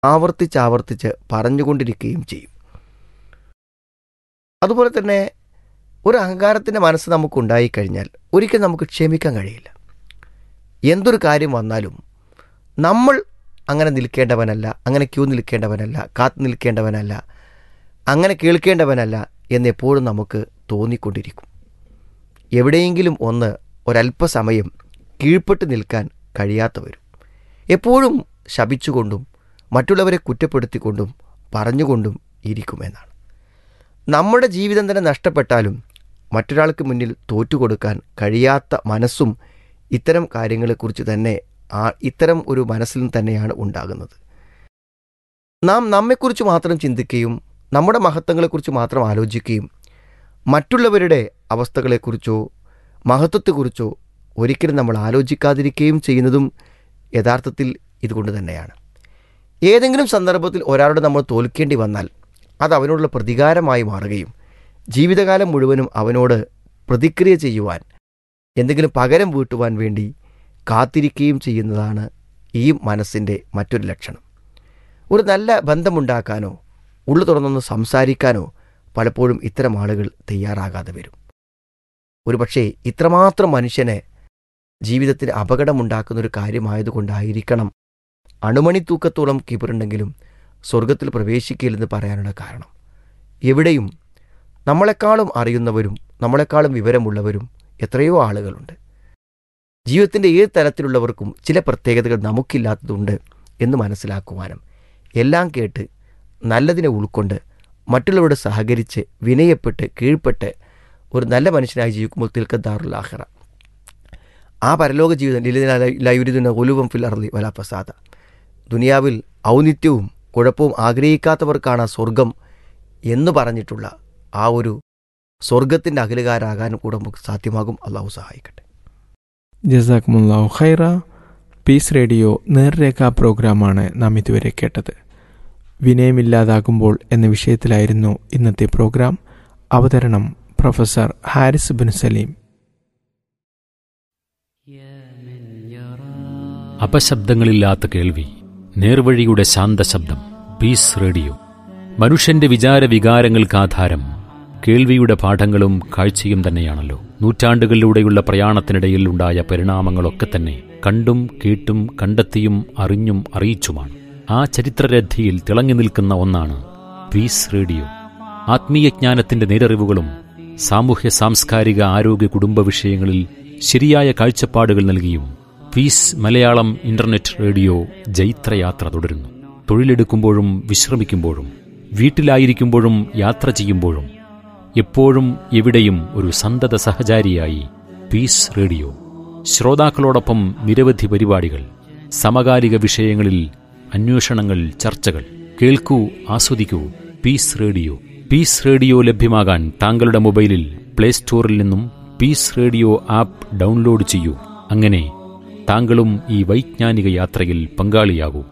ആവർത്തിച്ചാവർത്തിച്ച് പറഞ്ഞുകൊണ്ടിരിക്കുകയും ചെയ്യും അതുപോലെ തന്നെ ഒരു അഹങ്കാരത്തിൻ്റെ മനസ്സ് നമുക്കുണ്ടായിക്കഴിഞ്ഞാൽ ഒരിക്കലും നമുക്ക് ക്ഷമിക്കാൻ കഴിയില്ല എന്തൊരു കാര്യം വന്നാലും നമ്മൾ അങ്ങനെ നിൽക്കേണ്ടവനല്ല അങ്ങനെ ക്യൂ നിൽക്കേണ്ടവനല്ല കാത്തു നിൽക്കേണ്ടവനല്ല അങ്ങനെ കേൾക്കേണ്ടവനല്ല എന്നെപ്പോഴും നമുക്ക് തോന്നിക്കൊണ്ടിരിക്കും എവിടെയെങ്കിലും ഒന്ന് ഒരല്പസമയം കീഴ്പ്പെട്ട് നിൽക്കാൻ കഴിയാത്ത വരും എപ്പോഴും ശപിച്ചുകൊണ്ടും മറ്റുള്ളവരെ കുറ്റപ്പെടുത്തിക്കൊണ്ടും പറഞ്ഞുകൊണ്ടും ഇരിക്കുമെന്നാണ് നമ്മുടെ ജീവിതം തന്നെ നഷ്ടപ്പെട്ടാലും മറ്റൊരാൾക്ക് മുന്നിൽ തോറ്റുകൊടുക്കാൻ കഴിയാത്ത മനസ്സും ഇത്തരം കാര്യങ്ങളെക്കുറിച്ച് തന്നെ ആ ഇത്തരം ഒരു മനസ്സിൽ തന്നെയാണ് ഉണ്ടാകുന്നത് നാം നമ്മെക്കുറിച്ച് മാത്രം ചിന്തിക്കുകയും നമ്മുടെ മഹത്വങ്ങളെക്കുറിച്ച് മാത്രം ആലോചിക്കുകയും മറ്റുള്ളവരുടെ അവസ്ഥകളെക്കുറിച്ചോ മഹത്വത്തെക്കുറിച്ചോ ഒരിക്കലും നമ്മൾ ആലോചിക്കാതിരിക്കുകയും ചെയ്യുന്നതും യഥാർത്ഥത്തിൽ ഇതുകൊണ്ട് തന്നെയാണ് ഏതെങ്കിലും സന്ദർഭത്തിൽ ഒരാളോട് നമ്മൾ തോൽക്കേണ്ടി വന്നാൽ അത് അവനോടുള്ള പ്രതികാരമായി മാറുകയും ജീവിതകാലം മുഴുവനും അവനോട് പ്രതിക്രിയ ചെയ്യുവാൻ എന്തെങ്കിലും പകരം വീട്ടുവാൻ വേണ്ടി കാത്തിരിക്കുകയും ചെയ്യുന്നതാണ് ഈ മനസ്സിൻ്റെ മറ്റൊരു ലക്ഷണം ഒരു നല്ല ബന്ധമുണ്ടാക്കാനോ ഉള്ളു തുറന്നൊന്ന് സംസാരിക്കാനോ പലപ്പോഴും ഇത്തരം ആളുകൾ തയ്യാറാകാതെ വരും ഒരുപക്ഷേ ഇത്രമാത്രം മനുഷ്യനെ ജീവിതത്തിന് അപകടമുണ്ടാക്കുന്ന ഒരു കാര്യമായതുകൊണ്ടായിരിക്കണം അണുമണിത്തൂക്കത്തോളം കിബറുണ്ടെങ്കിലും സ്വർഗത്തിൽ പ്രവേശിക്കില്ലെന്ന് പറയാനുള്ള കാരണം എവിടെയും നമ്മളെക്കാളും അറിയുന്നവരും നമ്മളെക്കാളും വിവരമുള്ളവരും എത്രയോ ആളുകളുണ്ട് ജീവിതത്തിൻ്റെ ഏത് തരത്തിലുള്ളവർക്കും ചില പ്രത്യേകതകൾ നമുക്കില്ലാത്തതുണ്ട് എന്ന് മനസ്സിലാക്കുവാനും എല്ലാം കേട്ട് നല്ലതിനെ ഉൾക്കൊണ്ട് മറ്റുള്ളവരോട് സഹകരിച്ച് വിനയപ്പെട്ട് കീഴ്പ്പെട്ട് ഒരു നല്ല മനുഷ്യനായി ജീവിക്കുമ്പോൾ തിൽക്കദ്ദാറുൽ ആഹിറ ആ പരലോക ജീവിതം ലൈവരുതുന്ന ഒലുവം ഫിൽ അർലി വല പ്രസാദ ദുനിയാവിൽ ഔന്നിത്യവും കുഴപ്പവും ആഗ്രഹിക്കാത്തവർക്കാണ് ആ സ്വർഗം എന്ന് പറഞ്ഞിട്ടുള്ള ആ ഒരു സ്വർഗത്തിൻ്റെ അഖിലുകാരാകാൻ കൂടെ നമുക്ക് സാധ്യമാകും അള്ളാഹു സഹായിക്കട്ടെ ജസാക്കുമുല്ലാഹു ഖൈറ പീസ് റേഡിയോ നേർരേഖ പ്രോഗ്രാമാണ് നാം ഇതുവരെ കേട്ടത് വിനയമില്ലാതാകുമ്പോൾ എന്ന വിഷയത്തിലായിരുന്നു ഇന്നത്തെ പ്രോഗ്രാം അവതരണം പ്രൊഫസർ ഹാരിസ് ബിൻ സലീം അപശബ്ദങ്ങളില്ലാത്ത കേൾവി നേർവഴിയുടെ ശാന്തശബ്ദം പീസ് റേഡിയോ മനുഷ്യന്റെ വിചാര വികാരങ്ങൾക്ക് ആധാരം കേൾവിയുടെ പാഠങ്ങളും കാഴ്ചയും തന്നെയാണല്ലോ നൂറ്റാണ്ടുകളിലൂടെയുള്ള പ്രയാണത്തിനിടയിൽ ഉണ്ടായ പരിണാമങ്ങളൊക്കെ തന്നെ കണ്ടും കേട്ടും കണ്ടെത്തിയും അറിഞ്ഞും അറിയിച്ചുമാണ് ആ ചരിത്രരഥിയിൽ തിളങ്ങി നിൽക്കുന്ന ഒന്നാണ് പീസ് റേഡിയോ ആത്മീയജ്ഞാനത്തിന്റെ നേരറിവുകളും സാമൂഹ്യ സാംസ്കാരിക ആരോഗ്യ കുടുംബ വിഷയങ്ങളിൽ ശരിയായ കാഴ്ചപ്പാടുകൾ നൽകിയും പീസ് മലയാളം ഇന്റർനെറ്റ് റേഡിയോ ജൈത്രയാത്ര തുടരുന്നു തൊഴിലെടുക്കുമ്പോഴും വിശ്രമിക്കുമ്പോഴും വീട്ടിലായിരിക്കുമ്പോഴും യാത്ര ചെയ്യുമ്പോഴും എപ്പോഴും എവിടെയും ഒരു സന്തത സഹചാരിയായി പീസ് റേഡിയോ ശ്രോതാക്കളോടൊപ്പം നിരവധി പരിപാടികൾ സമകാലിക വിഷയങ്ങളിൽ അന്വേഷണങ്ങൾ ചർച്ചകൾ കേൾക്കൂ ആസ്വദിക്കൂ പീസ് റേഡിയോ പീസ് റേഡിയോ ലഭ്യമാകാൻ താങ്കളുടെ മൊബൈലിൽ പ്ലേ സ്റ്റോറിൽ നിന്നും പീസ് റേഡിയോ ആപ്പ് ഡൗൺലോഡ് ചെയ്യൂ അങ്ങനെ താങ്കളും ഈ വൈജ്ഞാനിക യാത്രയിൽ പങ്കാളിയാകൂ